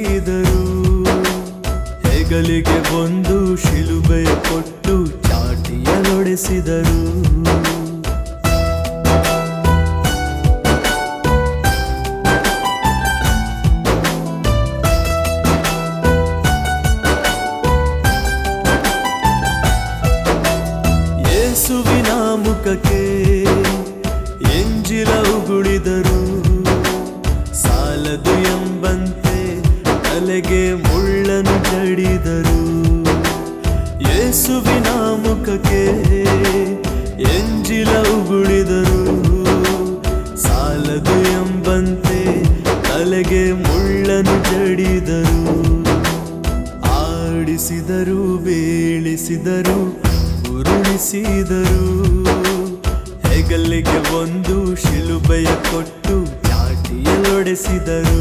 ಉರುಳಿಸಿದರು ಹೆಗಲಿಗೆ ಒಂದು ಶಿಲುಬೆಯ ಕೊಟ್ಟು ಚಾಟಿಯಲೊಡೆಸಿದರು ಯೇಸುವಿನ ಮುಖಕ್ಕೆ ಎಂಜಿಲ ಉಗುಳಿದರು ಸಾಲದು ಎಂಬಂತೆ ತಲೆಗೆ ಮುಳ್ಳನು ಜಡಿದರು ಯೇಸುವಿನ ಮುಖಕ್ಕೆ ಎಂಜಿಲ ಉಗುಳಿದರು ಸಾಲದು ಎಂಬಂತೆ ತಲೆಗೆ ಮುಳ್ಳನು ಜಡಿದರು ಆಡಿಸಿದರು ಬೀಳಿಸಿದರು ಉರುಳಿಸಿದರು ಹೆಗಲಿಗೆ ಒಂದು ಶಿಲುಬೆಯ ಕೊಟ್ಟು ಚಾಟಿಯಲೊಡೆಸಿದರು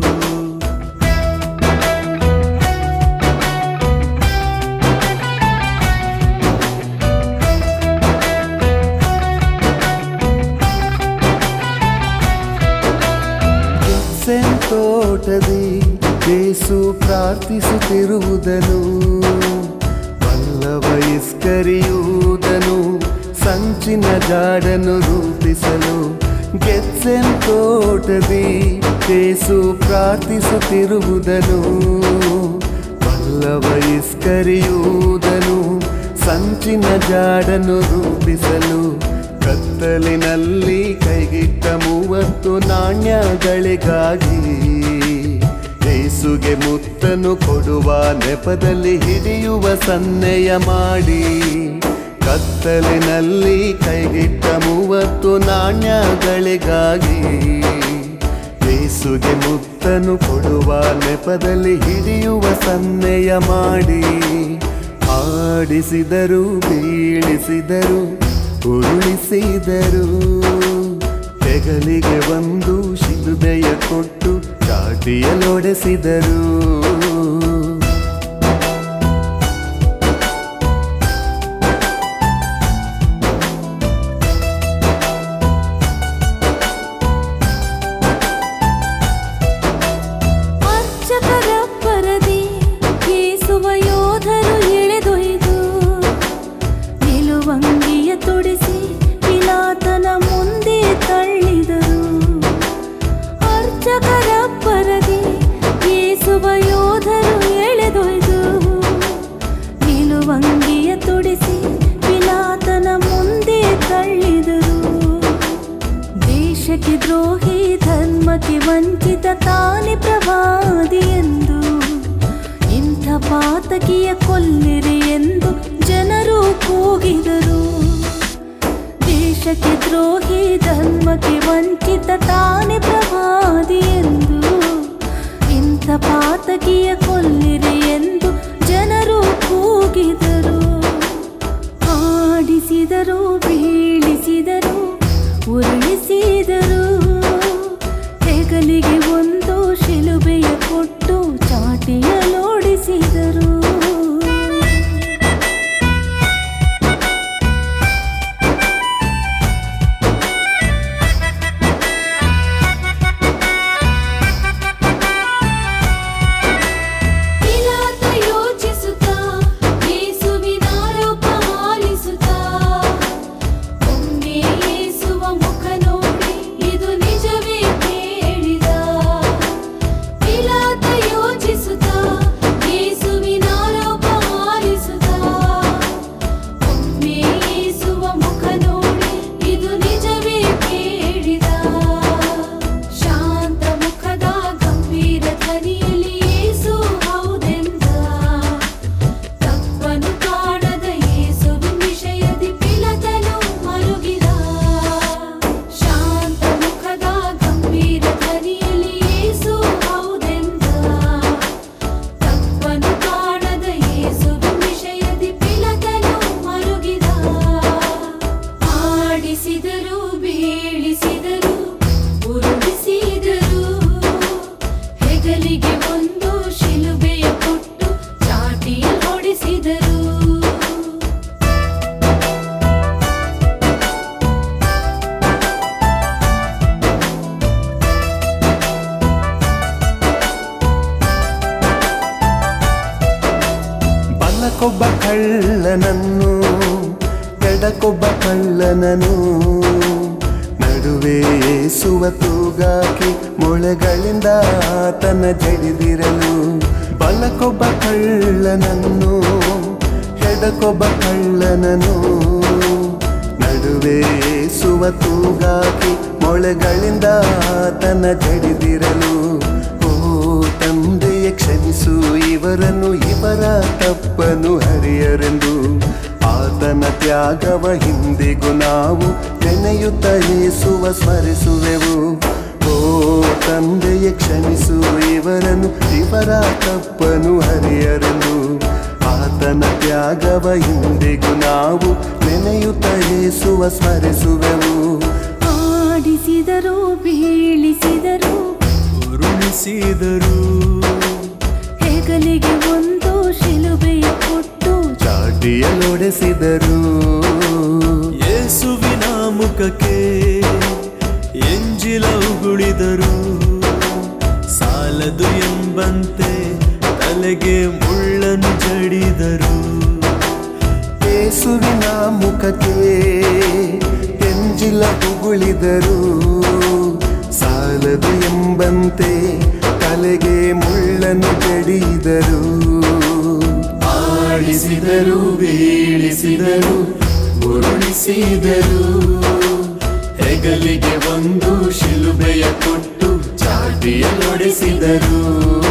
ತೋಟದಿ ಯೇಸು ಪ್ರಾರ್ಥಿಸುತ್ತಿರುವುದನು ಪಲ್ಲವ ಇಸ್ಕರಿಯುವುದನು ಸಂಚಿನ ಜಾಡನ್ನು ರೂಪಿಸಲು ಗೆತ್ಸೆನ್ ತೋಟದಿ ಯೇಸು ಪ್ರಾರ್ಥಿಸುತ್ತಿರುವುದನು ಪಲ್ಲವ ಇಸ್ಕರಿಯುವುದನು ಸಂಚಿನ ಜಾಡನ್ನು ರೂಪಿಸಲು ಕತ್ತಲಿನಲ್ಲಿ ಕೈಗಿಟ್ಟ ಮೂವತ್ತು ನಾಣ್ಯಗಳಿಗಾಗಿ ಏಸುಗೆ ಮುತ್ತನು ಕೊಡುವ ನೆಪದಲ್ಲಿ ಹಿಡಿಯುವ ಸನ್ನೆಯ ಮಾಡಿ ಕತ್ತಲಿನಲ್ಲಿ ಕೈಗಿಟ್ಟ ಮೂವತ್ತು ನಾಣ್ಯಗಳಿಗಾಗಿ ಏಸುಗೆ ಮುತ್ತನು ಕೊಡುವ ನೆಪದಲ್ಲಿ ಹಿಡಿಯುವ ಸನ್ನೆಯ ಮಾಡಿ ಆಡಿಸಿದರು ಬೀಳಿಸಿದರು ಉರುಳಿಸಿದರು ಹೆಗಲಿಗೆ ಒಂದು ಶಿಲುಬೆಯ ಕೊಟ್ಟು ಚಾಟಿಯಲೊಡೆಸಿದರು ಅರ್ಚಕರ ಪರದಿ ಕೇಸುವ ಯೋಧರು ಎಳೆದೊಯ್ದು ನಿಲುವಂಗಿಯ ತೊಡಿಸಿ ಪಿಲಾತನ ಮುಂದೆ ತಳ್ಳಿದರು ಅರ್ಚಕರ ಪರದಿ ಕೇಸುವ ಯೋಧರು ಎಳೆದೊಯ್ದು ನಿಲುವಂಗಿಯ ತೊಡಿಸಿ ಪಿಲಾತನ ಮುಂದೆ ತಳ್ಳಿದರು ದೇಶಕ್ಕೆ ದ್ರೋಹಿ ಧರ್ಮಕ್ಕೆ ವಂಚಿತ ತಾನೆ ಪ್ರವಾದಿ ಎಂದು ಇಂಥ ಪಾತಕಿಯ ಕೊಲ್ಲಿರಿ ಎಂದು ಜನರು ಕೂಗಿದರು ದೇಶಕ್ಕೆ ದ್ರೋಹಿ ಧರ್ಮಕ್ಕೆ ವಂಚಿತ ತಾನೆ ಪ್ರವಾದಿ ಎಂದು ಇಂಥ ಪಾತಕಿಯ ಕೊಲ್ಲಿರಿ ಎಂದು ಜನರು ಕೂಗಿದರು ಆಡಿಸಿದರು ಬೀಳಿಸಿದರು ಉರುಳಿಸಿದರು ಹೆಗಲಿಗೆ ಒಂದು ಶಿಲುಬೆಯ ಕೊಟ್ಟು ಚಾಟಿಯಲೋಡಿಸಿದರು ಪಿಲಾತ ಯೋಚಿಸುತ್ತಾ ಯೇಸುವಿನ ರೂಪ ಆಲಿಸುತ್ತಾ ಒಮ್ಮೆ ಯೇಸುವ ಮುಖ ಬಲಕ್ಕೊಬ್ಬ ಕಳ್ಳನನ್ನು ಎಡಕ್ಕೊಬ್ಬ ಕಳ್ಳನನು ನಡುವೆ ಏಸುವ ತೂಗಾಕಿ ಮೊಳೆಗಳಿಂದ ಆತನ ಜಡಿದಿರಲು ಬಲಕ್ಕೊಬ್ಬ ಕಳ್ಳನನ್ನು ಎಡಕ್ಕೊಬ್ಬ ಕಳ್ಳನನು ನಡುವೆ ಏಸುವ ತೂಗಾಕಿ ಮೊಳೆಗಳಿಂದ ಆತನ ಜಡಿದಿರಲು ಓ ತಂದೆಯ ಕ್ಷಮಿಸು ಇವರನ್ನು ಇವರ ತಪ್ಪನು ಹರಿಯರೆಂದು ಆತನ ತ್ಯಾಗವ ಹಿಂದಿಗೂ ನಾವು ನೆನೆಯುತ್ತ ಏಸುವ ಸ್ಮರಿಸುವೆವು ಓ ತಂದೆಯ ಕ್ಷಮಿಸು ಇವರನ್ನು ಇವರ ತಪ್ಪನು ಹರಿಯರೆಂದು ಆತನ ತ್ಯಾಗವ ಹಿಂದಿಗೂ ನಾವು ನೆನೆಯುತ್ತ ಏಸುವ ಸ್ಮರಿಸುವೆವು ಆಡಿಸಿದರು ಬೀಳಿಸಿದರು ಉರುಳಿಸಿದರು ಹೆಗಲಿಗೆ ಒಂದು ಶಿಲುಬೆಯ ಕೊಟ್ಟು ಚಾಟಿಯಲೊಡೆಸಿದರು ಯೇಸುವಿನ ಮುಖಕ್ಕೆ ಎಂಜಿಲ ಉಗುಳಿದರು ಸಾಲದು ಎಂಬಂತೆ ತಲೆಗೆ ಮುಳ್ಳನ್ನು ಜಡಿದರು ಯೇಸುವಿನ ಮುಖಕ್ಕೆ ಎಂಜಿಲ ಉಗುಳಿದರು ಸಾಲದು ಎಂಬಂತೆ ತಲೆಗೆ ಮುಳ್ಳನ್ನು ಜಡಿದರು ಆಡಿಸಿದರು ಬೀಳಿಸಿದರು ಉರುಳಿಸಿದರು ಹೆಗಲಿಗೆ ಒಂದು ಶಿಲುಬೆಯ ಕೊಟ್ಟು ಚಾಟಿಯಲೊಡೆಸಿದರು